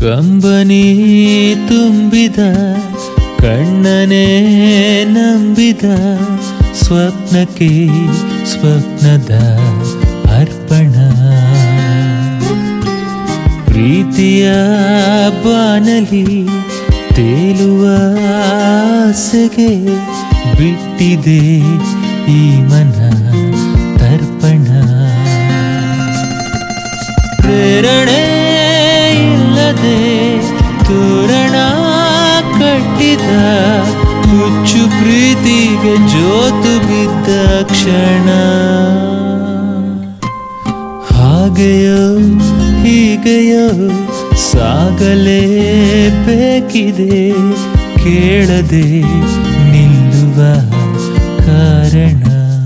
ಕಂಬನಿ ತುಂಬಿದ ಕಣ್ಣನೇ ನಂಬಿದ ಸ್ವಪ್ನಕ್ಕೆ ಸ್ವಪ್ನದ ಅರ್ಪಣ ಪ್ರೀತಿಯ ಬಾನಲಿ ತೇಲುವ ಆಸೆಗೆ ಬಿಟ್ಟಿದೆ ಈ ಮನ ತರ್ಪಣ ಪ್ರೇರಣೆ ಇಲ್ಲದೆ ತೋರಣ ಕಟ್ಟಿದ ಹುಚ್ಚು ಪ್ರೀತಿಗೆ ಜೋತು ಬಿದ್ದ ಕ್ಷಣ ಹಾಗೆಯೋ ಹೀಗೆಯೋ ಸಾಗಲೇಬೇಕಿದೆ ಕೇಳದೆ ನಿಲ್ಲುವ ಕಾರಣ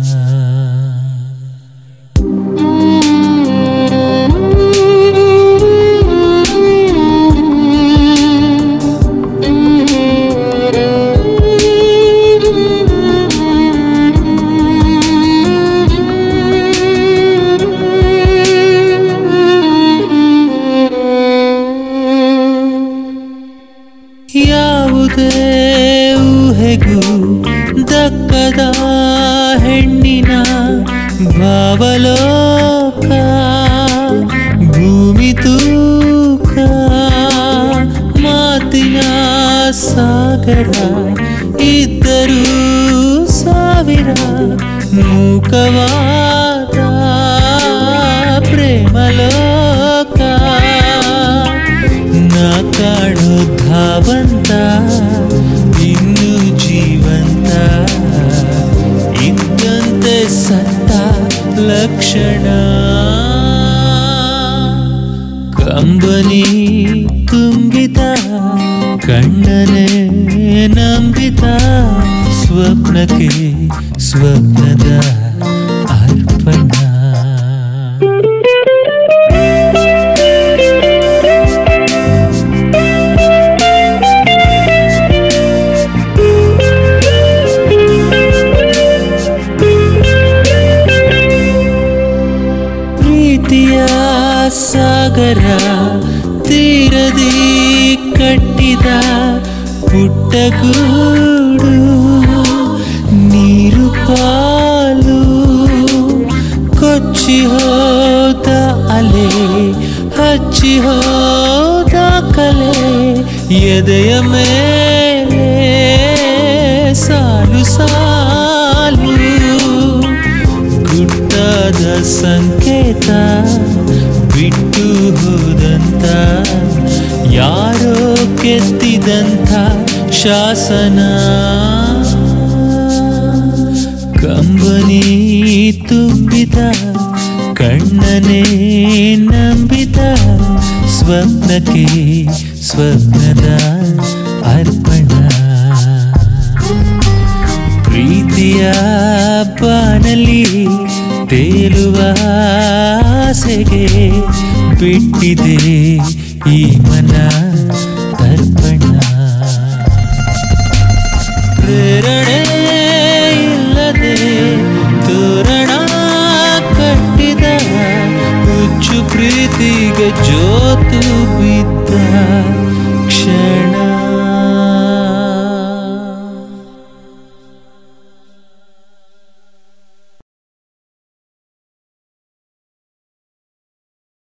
ಯಾವುದೇ ಊಹೆಗೂ ದಕ್ಕದ ಹೆಣ್ಣಿನ ಭಾವಲೋಕ ಭೂಮಿ ತೂಕ ಮಾತಿನ ಸಾಗರ ಇದ್ದರೂ ಸಾವಿರ ಮೂಕವಾದ ಪ್ರೇಮಲೋಕ ನಾ ಕಾಣೋ ಧಾವಂತ ಇನ್ನು ಜೀವಂತ ಇದ್ದಂತೆ ಸತ್ತ ಲಕ್ಷಣ ಕಂಬನಿ ತುಂಬಿದ ಕಣ್ಣನೆ ನಂಬಿದ ಸ್ವಪ್ನಕ್ಕೆ ಸ್ವಪ್ನದ ಅರ್ಪಣ ಪ್ರೀತಿಯ ಸಾಗರ ತೀರದಿ ಕಟ್ಟಿದ ಪುಟ್ಟಗೂಡು ನೀರು ಪಾಲು ಕೊಚ್ಚಿ ಹೋದ ಅಲೆ ಹಚ್ಚಿ ಹೋದ ಕಲೆ ಎದೆಯ ಮೇಲೆ ಸಾಲು ಸಾಲು ಗುಟ್ಟಾದ ಸಂಕೇತ ಬಿಟ್ಟು ಹೋದಂತ ಯಾರೋ ಕೆತ್ತಿದಂಥ ಶಾಸನ ಕಂಬನಿ ತುಂಬಿದ ಕಣ್ಣನೇ ನಂಬಿದ ಸ್ವಪ್ನಕ್ಕೆ ಸ್ವಪ್ನದ ಅರ್ಪಣ ಪ್ರೀತಿಯ ಬಾನಲಿ ತೇಲುವ ಆಸೆಗೆ ಬಿಟ್ಟಿದೆ ಈ ಮನ ತರ್ಪಣ ಪ್ರೇರಣೆ ಇಲ್ಲದೆ ತೋರಣ ಕಟ್ಟಿದ ಹುಚ್ಚು ಪ್ರೀತಿಗೆ ಜೋತು ಬಿದ್ದ